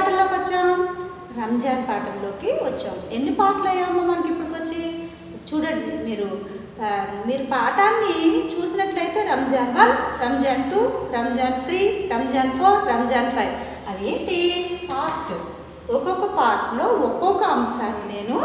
పాటల్లోకి వచ్చాం రంజాన్ పాటల్లోకి వచ్చాం ఎన్ని పాటలు అయ్యామో మనకి ఇప్పటికొచ్చి చూడండి మీరు ఆ, మీరు పాఠాన్ని చూసినట్లయితే Ramzan one Ramzan two Ramzan three Ramzan four Ramzan five అదేంటి పార్ట్ ఒక్కొక్క పార్ట్లో ఒక్కొక్క అంశాన్ని నేను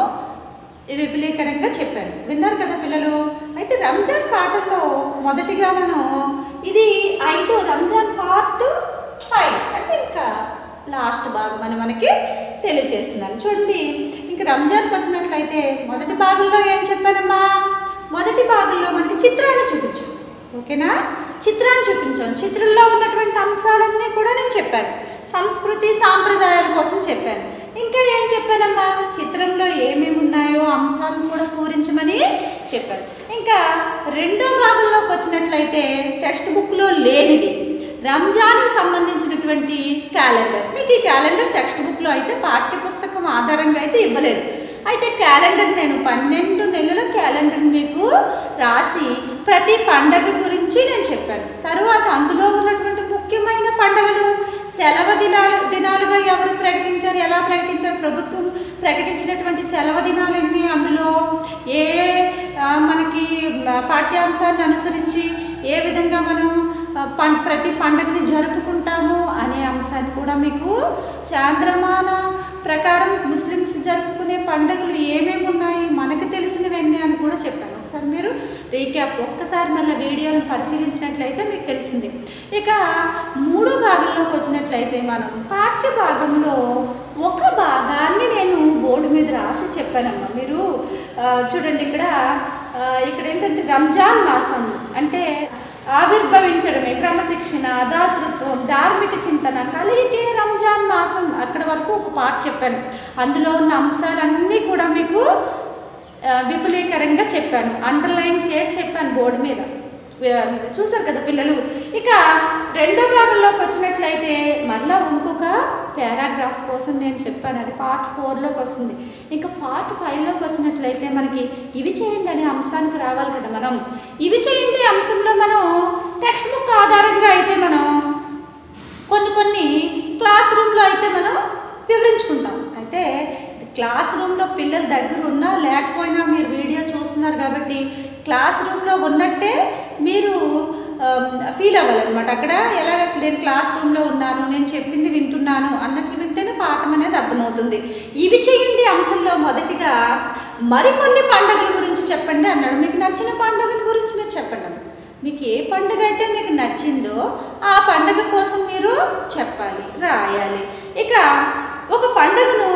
విపులీకరంగా చెప్పాను విన్నారు కదా పిల్లలు అయితే రంజాన్ పాటల్లో మొదటిగా మనం ఇది ఐదో రంజాన్ పార్ట్ ఫైవ్ అంటే ఇంకా లాస్ట్ భాగం అని మనకి తెలియజేస్తున్నాను చూడండి ఇంక రంజాన్కి వచ్చినట్లయితే మొదటి భాగంలో ఏం చెప్పానమ్మా మొదటి భాగంలో మనకి చిత్రాన్ని చూపించాం ఓకేనా చిత్రాన్ని చూపించాం చిత్రంలో ఉన్నటువంటి అంశాలన్నీ కూడా నేను చెప్పాను సంస్కృతి సాంప్రదాయాల కోసం చెప్పాను ఇంకా ఏం చెప్పానమ్మా చిత్రంలో ఏమేమి ఉన్నాయో అంశాలను కూడా పూరించమని చెప్పాను ఇంకా రెండో భాగంలోకి వచ్చినట్లయితే టెక్స్ట్ బుక్లో లేనిది రంజాన్కి సంబంధించినటువంటి క్యాలెండర్ మీకు ఈ క్యాలెండర్ టెక్స్ట్ బుక్లో అయితే పాఠ్య పుస్తకం ఆధారంగా అయితే ఇవ్వలేదు అయితే క్యాలెండర్ నేను పన్నెండు నెలల క్యాలెండర్ మీకు రాసి ప్రతి పండగ గురించి నేను చెప్పాను తర్వాత అందులో ఉన్నటువంటి ముఖ్యమైన పండుగలు సెలవు దినాలు దినాలుగా ఎవరు ప్రకటించారు ఎలా ప్రకటించారు ప్రభుత్వం ప్రకటించినటువంటి సెలవు దినాలు ఎన్ని అందులో ఏ ఆ, మనకి ఆ, పాఠ్యాంశాన్ని అనుసరించి ఏ విధంగా మనం ఆ, పం ప్రతి పండుగని జరుపుకుంటాము అనే అంశాన్ని కూడా మీకు చాంద్రమాన ప్రకారం ముస్లిమ్స్ జరుపుకునే పండుగలు ఏమేమి ఉన్నాయి మనకు తెలిసినవన్నీ అని కూడా చెప్పాను ఒకసారి మీరు రీక్యాప్ ఒక్కసారి మళ్ళీ వీడియోని పరిశీలించినట్లయితే మీకు తెలిసింది ఇక మూడో భాగంలోకి వచ్చినట్లయితే మనం పాఠ్య భాగంలో ఒక భాగాన్ని నేను బోర్డు మీద రాసి చెప్పానమ్మా మీరు ఆ, చూడండి ఇక్కడ ఆ, ఇక్కడ ఏంటంటే రంజాన్ మాసం అంటే ఆవిర్భవించడమే క్రమశిక్షణ దాతృత్వం ధార్మిక చింతన కలిగితే రంజాన్ మాసం అక్కడ వరకు ఒక పాట చెప్పాను అందులో ఉన్న అంశాలన్నీ కూడా మీకు ఆ, విపులీకరంగా చెప్పాను అండర్లైన్ చేసి చెప్పాను బోర్డు మీద ఆ, చూసారు కదా పిల్లలు ఇక రెండో భాగంలోకి వచ్చినట్లయితే మరలా ఇంకొక పారాగ్రాఫ్ కోసం నేను చెప్పాను అది పార్ట్ ఫోర్లోకి వస్తుంది ఇంకా పార్ట్ ఫైవ్లోకి వచ్చినట్లయితే మనకి ఇవి చేయండి అనే అంశానికి రావాలి కదా మనం ఇవి చేయండి అంశంలో మనం టెక్స్ట్ బుక్ ఆధారంగా అయితే మనం కొన్ని కొన్ని క్లాస్ రూమ్లో అయితే మనం వివరించుకుంటాం అయితే క్లాస్ రూమ్లో పిల్లల దగ్గర ఉన్నా లేకపోయినా మీరు వీడియో చూస్తున్నారు కాబట్టి క్లాస్ రూమ్లో ఉన్నట్టే మీరు ఫీల్ అవ్వాలన్నమాట అక్కడ ఎలాగ నేను క్లాస్ రూమ్లో ఉన్నాను నేను చెప్పింది వింటున్నాను అన్నట్లు వింటేనే పాఠం అనేది అర్థమవుతుంది ఇవి చేయండి అంశంలో మొదటిగా మరికొన్ని పండుగల గురించి చెప్పండి అన్నాడు మీకు నచ్చిన పండుగల గురించి మీరు చెప్పండి అన్నాడు. మీకు ఏ పండుగ అయితే మీకు నచ్చిందో ఆ పండుగ కోసం మీరు చెప్పాలి రాయాలి ఇక ఒక పండుగను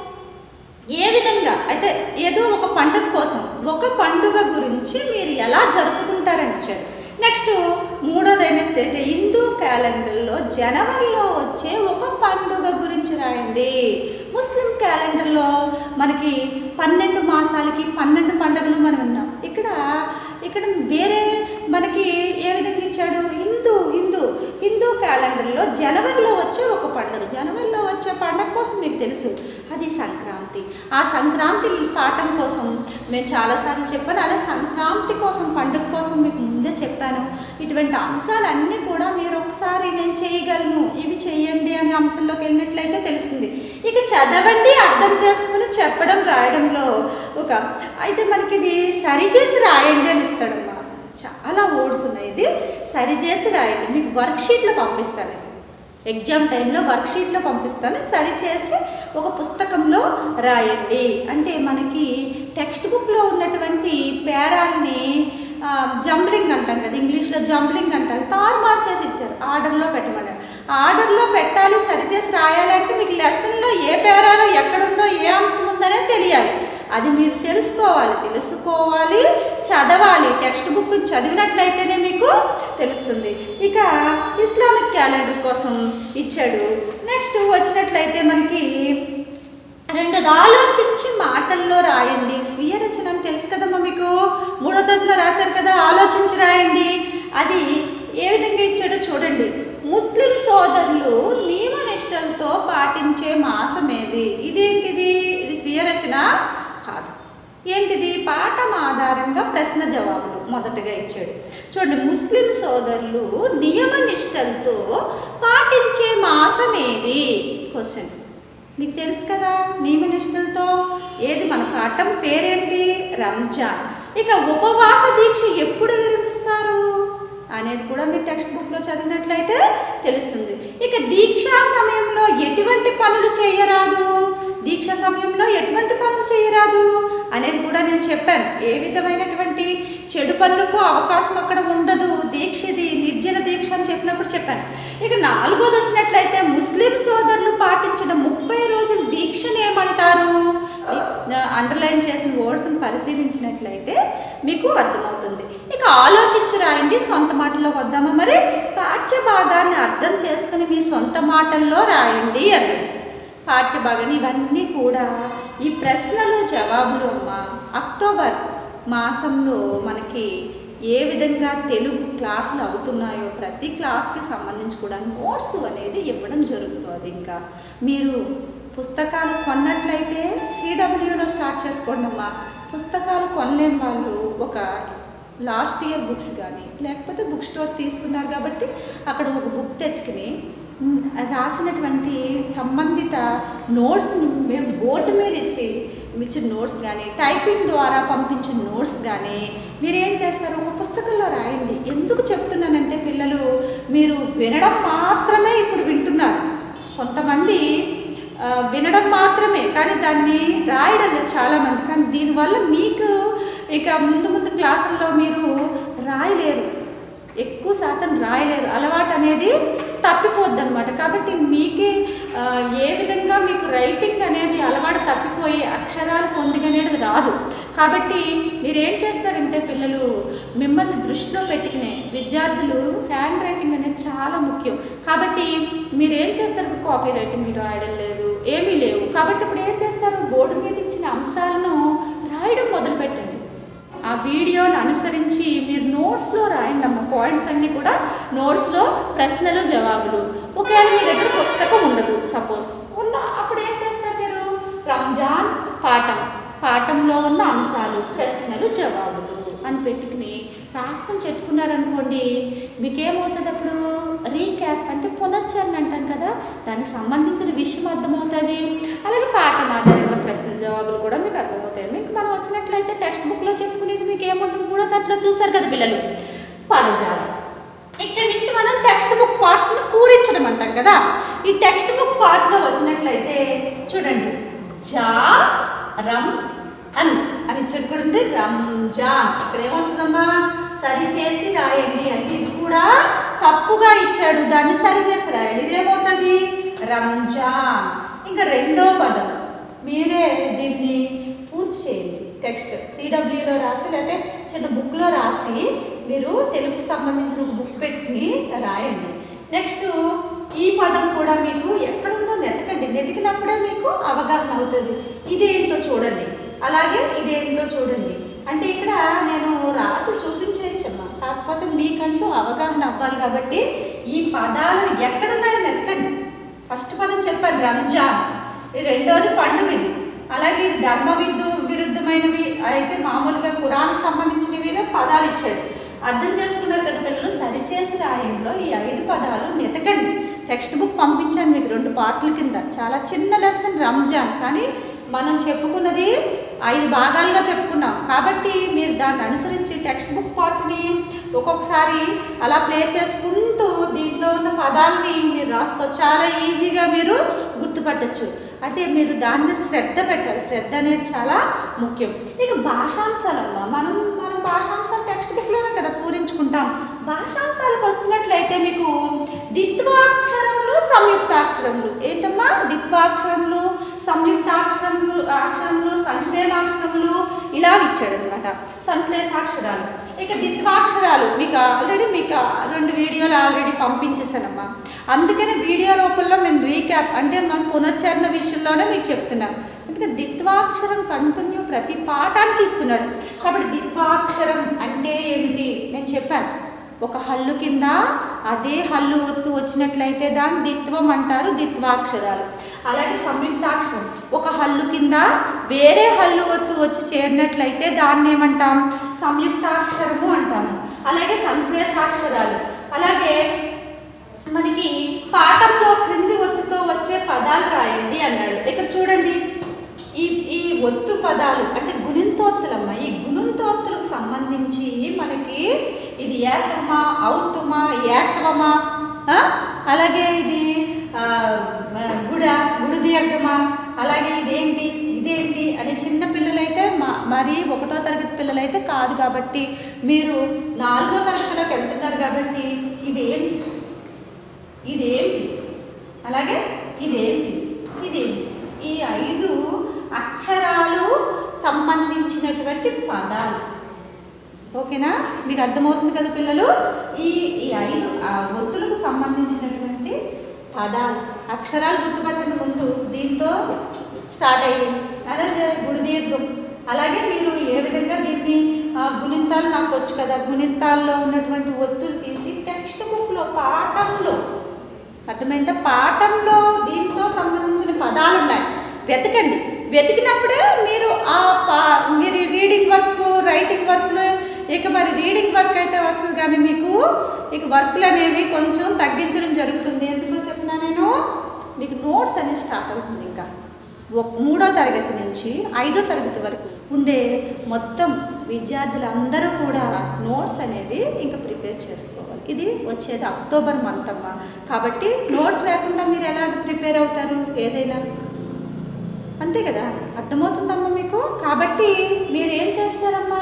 ఏ విధంగా అయితే ఏదో ఒక పండుగ కోసం ఒక పండుగ గురించి మీరు ఎలా జరుపుకుంటారని ఇచ్చారు నెక్స్ట్ మూడోది ఏంటంటే హిందూ క్యాలెండర్లో జనవరిలో వచ్చే ఒక పండుగ గురించి రాయండి ముస్లిం క్యాలెండర్లో మనకి పన్నెండు మాసాలకి పన్నెండు పండుగలు మనం ఉన్నాం ఇక్కడ ఇక్కడ వేరే మనకి ఏ విధంగా ఇచ్చాడు హిందూ హిందూ హిందూ క్యాలెండర్లో జనవరిలో వచ్చే ఒక పండుగ జనవరిలో వచ్చే పండుగ కోసం మీకు తెలుసు అది సంక్రాంతి ఆ సంక్రాంతి పాఠం కోసం మేము చాలాసార్లు చెప్పాను అలా సంక్రాంతి కోసం పండుగ కోసం మీకు ముందే చెప్పాను ఇటువంటి అంశాలన్నీ కూడా మీరు ఒకసారి నేను చేయగలను ఇవి చేయండి అనే అంశంలోకి వెళ్ళినట్లయితే తెలుస్తుంది ఇక చదవండి అర్థం చేసుకుని చెప్పడం రాయడంలో ఒక అయితే మనకి ఇది సరిచేసి రాయండి అని ఇస్తాడమ్మా చాలా వర్డ్స్ ఉన్నాయి ఇది సరిచేసి రాయండి మీకు వర్క్షీట్లో పంపిస్తాను ఇది. ఎగ్జామ్ టైంలో వర్క్షీట్లో పంపిస్తాను సరిచేసి ఒక పుస్తకంలో రాయండి అంటే మనకి టెక్స్ట్ బుక్లో ఉన్నటువంటి పేరాల్ని జంబ్లింగ్ అంటాం కదా ఇంగ్లీష్లో జంబ్లింగ్ అంటారు తారుమారు చేసి ఇచ్చారు ఆర్డర్లో పెట్టమన్నారు ఆర్డర్లో పెట్టాలి సరిచేసి రాయాలి అంటే మీకు లెసన్లో ఏ పేరాలో ఎక్కడుందో ఏ అంశం ఉందనే తెలియాలి అది మీరు తెలుసుకోవాలి తెలుసుకోవాలి చదవాలి టెక్స్ట్ బుక్ చదివినట్లయితేనే మీకు తెలుస్తుంది ఇక ఇస్లామిక్ క్యాలెండర్ కోసం ఇచ్చాడు నెక్స్ట్ వచ్చినట్లయితే మనకి రెండు ఆలోచించి మాటల్లో రాయండి స్వీయ రచన అని తెలుసు కదమ్మా మీకు మూడో తరగతిలో రాశారు కదా ఆలోచించి రాయండి అది ఏ విధంగా ఇచ్చాడో చూడండి ముస్లిం సోదరులు నియమనిష్టలతో పాటించే మాసం ఏది ఇదేంటిది ఇది స్వీయ రచన కాదు ఏంటిది పాఠం ఆధారంగా ప్రశ్న జవాబులు మొదటగా ఇచ్చాడు చూడండి ముస్లిం సోదరులు నియమ నిష్టలతో పాటించే మాసం ఏది క్వశ్చన్ మీకు తెలుసు కదా నియమనిష్టలతో ఏది మన పాఠం పేరేంటి రంజాన్ ఇక ఉపవాస దీక్ష ఎప్పుడు విరమిస్తారు అనేది కూడా మీరు టెక్స్ట్ బుక్లో చదివినట్లయితే తెలుస్తుంది ఇక దీక్షా సమయంలో ఎటువంటి పనులు చేయరాదు దీక్ష సమయంలో ఎటువంటి పనులు చేయరాదు అనేది కూడా నేను చెప్పాను ఏ విధమైనటువంటి చెడు పనులకు అవకాశం అక్కడ ఉండదు దీక్షది నిర్జల దీక్ష అని చెప్పినప్పుడు చెప్పాను ఇక నాలుగోది వచ్చినట్లయితే ముస్లిం సోదరులు పాటించిన ముప్పై రోజుల దీక్షను ఏమంటారు అండర్లైన్ చేసిన వర్డ్స్ని పరిశీలించినట్లయితే మీకు అర్థమవుతుంది ఇక ఆలోచించి రాయండి సొంత మాటల్లో వద్దామా మరి పాఠ్య భాగాన్ని అర్థం చేసుకుని మీ సొంత మాటల్లో రాయండి అన్నాడు పాఠ్య భాగాన్ని ఇవన్నీ కూడా ఈ ప్రశ్నలు జవాబులు అమ్మ అక్టోబర్ మాసంలో మనకి ఏ విధంగా తెలుగు క్లాసులు అవుతున్నాయో ప్రతి క్లాస్కి సంబంధించి కూడా నోట్స్ అనేది ఇవ్వడం జరుగుతుంది ఇంకా మీరు పుస్తకాలు కొన్నట్లయితే సిడబ్ల్యూలో స్టార్ట్ చేసుకోండి అమ్మా పుస్తకాలు కొనలేని వాళ్ళు ఒక లాస్ట్ ఇయర్ బుక్స్ కానీ లేకపోతే బుక్ స్టోర్ తీసుకున్నారు కాబట్టి అక్కడ ఒక బుక్ తెచ్చుకుని మ్, రాసినటువంటి సంబంధిత నోట్స్ని మేము బోర్డు మీద ఇచ్చి ఇచ్చిన నోట్స్ కానీ టైపింగ్ ద్వారా పంపించిన నోట్స్ కానీ మీరు ఏం చేస్తారు ఒక పుస్తకంలో రాయండి ఎందుకు చెప్తున్నానంటే పిల్లలు మీరు వినడం మాత్రమే ఇప్పుడు వింటున్నారు కొంతమంది ఆ, వినడం మాత్రమే కానీ దాన్ని రాయడం లేదు చాలామంది కానీ దీనివల్ల మీకు ఇక ముందు ముందు క్లాసుల్లో మీరు రాయలేరు ఎక్కువ శాతం రాయలేరు అలవాటు అనేది తప్పిపోద్ది అనమాట కాబట్టి మీకే ఆ, ఏ విధంగా మీకు రైటింగ్ అనేది అలవాటు తప్పిపోయి అక్షరాలు పొందిగనేది రాదు కాబట్టి మీరు ఏం చేస్తారంటే పిల్లలు మిమ్మల్ని దృష్టిలో పెట్టుకునే విద్యార్థులు హ్యాండ్ రైటింగ్ అనేది చాలా ముఖ్యం కాబట్టి మీరు ఏం చేస్తారు కాపీ రైటింగ్ రాయడం లేదు ఏమీ లేవు కాబట్టి ఇప్పుడు ఏం చేస్తారు బోర్డు మీద ఇచ్చిన అంశాలను రాయడం మొదలు పెట్టండి ఆ వీడియోని అనుసరించి మీరు నోట్స్లో రాయండి అమ్మ పాయింట్స్ అన్నీ కూడా నోట్స్లో ప్రశ్నలు జవాబులు ఒకవేళ మీ దగ్గర పుస్తకం ఉండదు సపోజ్ ఉన్న అప్పుడు ఏం చేస్తారు మీరు రంజాన్ పాఠం పాఠంలో ఉన్న అంశాలు ప్రశ్నలు జవాబులు అని పెట్టుకుని రాసుకొని చెప్పుకున్నారనుకోండి మీకేమవుతుంది అప్పుడు రీక్యాప్ అంటే పునశ్చరణ అంటాం కదా దానికి సంబంధించిన విషయం అర్థమవుతుంది అలాగే పాఠం ఆధారంగా ప్రశ్న జవాబులు కూడా మీకు అర్థమవుతాయి మీకు మనం వచ్చినట్లయితే టెక్స్ట్ బుక్లో చెప్పుకునేది మీకు ఏముంటుంది కూడా దాంట్లో చూసారు కదా పిల్లలు పదజాలం ఇక్కడి నుంచి మనం టెక్స్ట్ బుక్ పార్ట్ను పూరించడం అంటాం కదా ఈ టెక్స్ట్ బుక్ పార్ట్లో వచ్చినట్లయితే చూడండి జా రమ్ అన్ అని చెప్పుకుంటే రంజాన్ ఇక్కడ ఏమొస్తుందమ్మా సరి చేసి రాయండి అంటే ఇది కూడా తప్పుగా ఇచ్చాడు దాన్ని సరి చేసి రాయాలి ఇదేమవుతుంది రంజాన్ ఇంకా రెండో పదం మీరే దీన్ని పూర్తి చేయండి టెక్స్ట్ సిడబ్ల్యూలో రాసి లేకపోతే చిన్న బుక్లో రాసి మీరు తెలుగుకు సంబంధించిన ఒక బుక్ పెట్టుకుని రాయండి నెక్స్ట్ ఈ పదం కూడా మీకు ఎక్కడుందో వెతకండి వెతికినప్పుడే మీకు అవగాహన అవుతుంది ఇదేంటో చూడండి అలాగే ఇదేంటో చూడండి అంటే ఇక్కడ నేను రాసి చూపించేయచ్చమ్మా కాకపోతే మీకంటూ అవగాహన అవ్వాలి కాబట్టి ఈ పదాలను ఎక్కడున్నాయో వెతకండి ఫస్ట్ పదం చెప్పారు రంజాన్ ఇది రెండోది పండుగ ఇది అలాగే ఇది ధర్మ విద్దు విరుద్ధమైనవి అయితే మామూలుగా కురాన్కి సంబంధించినవి పదాలు ఇచ్చాడు అర్థం చేసుకున్నారు కదా పిల్లలు సరిచేసి రాయంలో ఈ ఐదు పదాలు నెతకండి టెక్స్ట్ బుక్ పంపించాను మీకు రెండు పార్ట్ల కింద చాలా చిన్న లెసన్ రంజాన్ కానీ మనం చెప్పుకున్నది ఐదు భాగాలుగా చెప్పుకున్నాం కాబట్టి మీరు దాన్ని అనుసరించి టెక్స్ట్ బుక్ పార్ట్ని ఒక్కొక్కసారి అలా ప్లే చేసుకుంటూ దీంట్లో ఉన్న పదాలని మీరు రాసుకోవచ్చు చాలా ఈజీగా మీరు గుర్తుపట్టచ్చు అయితే మీరు దాన్ని శ్రద్ధ పెట్టాలి శ్రద్ధ అనేది చాలా ముఖ్యం ఇక భాషాంశాలమ్మా మనం మనం భాషాంశం టెక్స్ట్ బుక్లోనే కదా పూరించుకుంటాం భాషాంశాలకు వస్తున్నట్లయితే మీకు దిత్వాక్షరములు సంయుక్తాక్షరములు ఏంటమ్మా దిత్వాక్షరములు సంయుక్తాక్షరములు అక్షరములు సంశ్లేషాక్షరములు ఇలా ఇచ్చాడు అనమాట సంశ్లేషాక్షరాలు ఇక దిత్వాక్షరాలు మీకు ఆల్రెడీ మీకు ఆ రెండు వీడియోలు ఆల్రెడీ పంపించేసానమ్మా అందుకని వీడియో రూపంలో మేము రీక్యాప్ అంటే మనం పునశ్చరణ విషయంలోనే మీకు చెప్తున్నాం ఎందుకంటే దిత్వాక్షరం కంటిన్యూ ప్రతి పాఠానికి ఇస్తున్నాడు కాబట్టి దిత్వాక్షరం అంటే ఏమిటి నేను చెప్పాను ఒక హల్లు కింద అదే హల్లు ఒత్తు వచ్చినట్లయితే దాన్ని దిత్వం అంటారు దిత్వాక్షరాలు అలాగే సంయుక్తాక్షరం ఒక హల్లు కింద వేరే హల్లు ఒత్తు వచ్చి చేరినట్లయితే దాన్ని ఏమంటాం సంయుక్తాక్షరము అంటాము అలాగే సంశ్లేషాక్షరాలు అలాగే మనకి పాఠంలో క్రింది ఒత్తుతో వచ్చే పదాలు రాయండి అన్నాడు ఇక చూడండి ఈ ఈ ఒత్తు పదాలు అంటే గుణింతోత్తులమ్మ ఈ గుణింతోత్తులకు సంబంధించి మనకి ఇది ఏతమా ఔతుమా ఏత్వమా ఆ? అలాగే ఇది ఆ, మ- గుడ గుడు దీర్ఘమా అలాగే ఇదేంటి ఇదేంటి అని చిన్న పిల్లలైతే మా మరి ఒకటో తరగతి పిల్లలైతే కాదు కాబట్టి మీరు నాలుగో తరగతిలోకి వెళ్తున్నారు కాబట్టి ఇదేంటి ఇదేంటి అలాగే ఇదేంటి ఇదేంటి ఈ ఐదు అక్షరాలు సంబంధించినటువంటి పదాలు ఓకేనా మీకు అర్థమవుతుంది కదా పిల్లలు ఈ ఈ ఐదు ఆ ఒత్తులకు సంబంధించినటువంటి పదాలు అక్షరాలు గుర్తుపట్టండి ముందు దీంతో స్టార్ట్ అయ్యింది అలాగే గుడి దీర్ఘం అలాగే మీరు ఏ విధంగా దీన్ని ఆ, గుణింతాలు నాకు వచ్చు కదా గుణింతాల్లో ఉన్నటువంటి ఒత్తులు తీసి టెక్స్ట్ బుక్లో పాఠంలో అర్థమైందా పాఠంలో దీంతో సంబంధించిన పదాలు ఉన్నాయి వెతకండి వెతికినప్పుడే మీరు ఆ పా మీరు రీడింగ్ వర్క్ రైటింగ్ వర్క్లో ఇక మరి రీడింగ్ వర్క్ అయితే వస్తుంది కానీ మీకు ఇక వర్క్లు అనేవి కొంచెం తగ్గించడం జరుగుతుంది ఎందుకో చెప్పినా నేను మీకు నోట్స్ అనేది స్టార్ట్ అవుతుంది ఇంకా ఒక మూడో తరగతి నుంచి ఐదో తరగతి వరకు ఉండే మొత్తం విద్యార్థులందరూ కూడా నోట్స్ అనేది ఇంకా ప్రిపేర్ చేసుకోవాలి ఇది వచ్చేది అక్టోబర్ మంత్ అమ్మ కాబట్టి నోట్స్ లేకుండా మీరు ఎలా ప్రిపేర్ అవుతారు ఏదైనా అంతే కదా అర్థమవుతుందమ్మా మీకు కాబట్టి మీరు ఏం చేస్తారమ్మా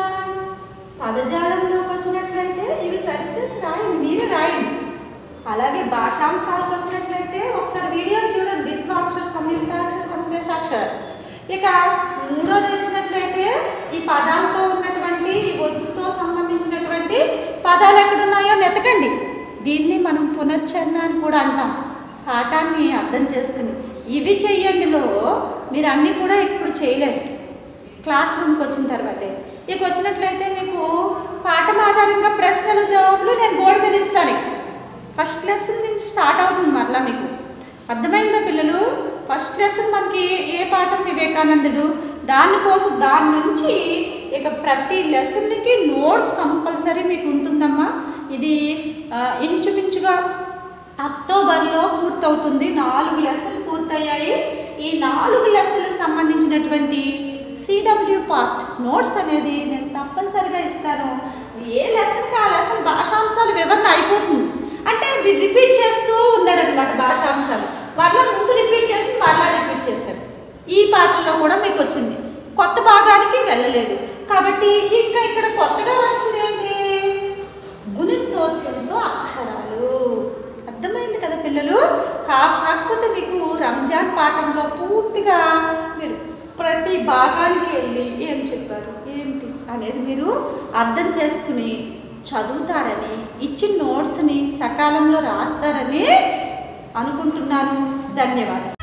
పదజాలంలోకి వచ్చినట్లయితే ఇవి సరి చేసి రాయండి మీరే రాయండి అలాగే భాషాంశాలకు వచ్చినట్లయితే ఒకసారి వీడియో చూడండి ద్విత్వాక్షర సంయుక్తాక్షర సంశ్లేషాక్షర ఇక మూడోది ఏంటంటే ఈ పదాలతో ఉన్నటువంటి ఈ ఒత్తుతో సంబంధించినటువంటి పదాలు ఎక్కడున్నాయో వెతకండి దీన్ని మనం పునశ్చరణ అని కూడా అంటాం పాఠాన్ని అర్థం చేసుకుని ఇవి చెయ్యండిలో మీరు అన్నీ కూడా ఇప్పుడు చేయలేరు క్లాస్ రూమ్కి వచ్చిన తర్వాతే ఇక వచ్చినట్లయితే మీకు పాఠం ఆధారంగా ప్రశ్నలు జవాబులు నేను బోర్డు మీద ఇస్తాను ఇక. ఫస్ట్ లెసన్ నుంచి స్టార్ట్ అవుతుంది మరలా మీకు అర్థమైందా పిల్లలు ఫస్ట్ లెసన్ మనకి ఏ పాఠం వివేకానందుడు దానికోసం దాని నుంచి ఇక ప్రతి లెసన్కి నోట్స్ కంపల్సరీ మీకు ఉంటుందమ్మా ఇది ఆ, ఇంచుమించుగా అక్టోబర్లో పూర్తవుతుంది నాలుగు లెసన్లు పూర్తయ్యాయి ఈ నాలుగు లెసన్లకు సంబంధించినటువంటి సిడబ్ల్యూ పార్ట్ నోట్స్ అనేది నేను తప్పనిసరిగా ఇస్తాను ఏ లెసన్కి ఆ లెసన్ భాషాంశాలు వివరణ అయిపోతుంది అంటే రిపీట్ చేస్తూ ఉన్నాడు అనమాట భాషాంశాలు వాళ్ళ ముందు రిపీట్ చేసి మళ్ళా రిపీట్ చేశాడు ఈ పాటల్లో కూడా మీకు వచ్చింది కొత్త భాగానికి వెళ్ళలేదు కాబట్టి ఇంకా ఇక్కడ కొత్తగా వచ్చింది ఏంటి గుణితోత్తులతో అక్షరాలు అర్థమైంది కదా పిల్లలు కా కాకపోతే మీకు రంజాన్ పాఠంలో పూర్తిగా మీరు ప్రతి భాగానికి వెళ్ళి ఏం చెప్పారు ఏంటి అనేది మీరు అర్థం చేసుకుని చదువుతారని ఇచ్చిన నోట్స్ని సకాలంలో రాస్తారని అనుకుంటున్నాను ధన్యవాదాలు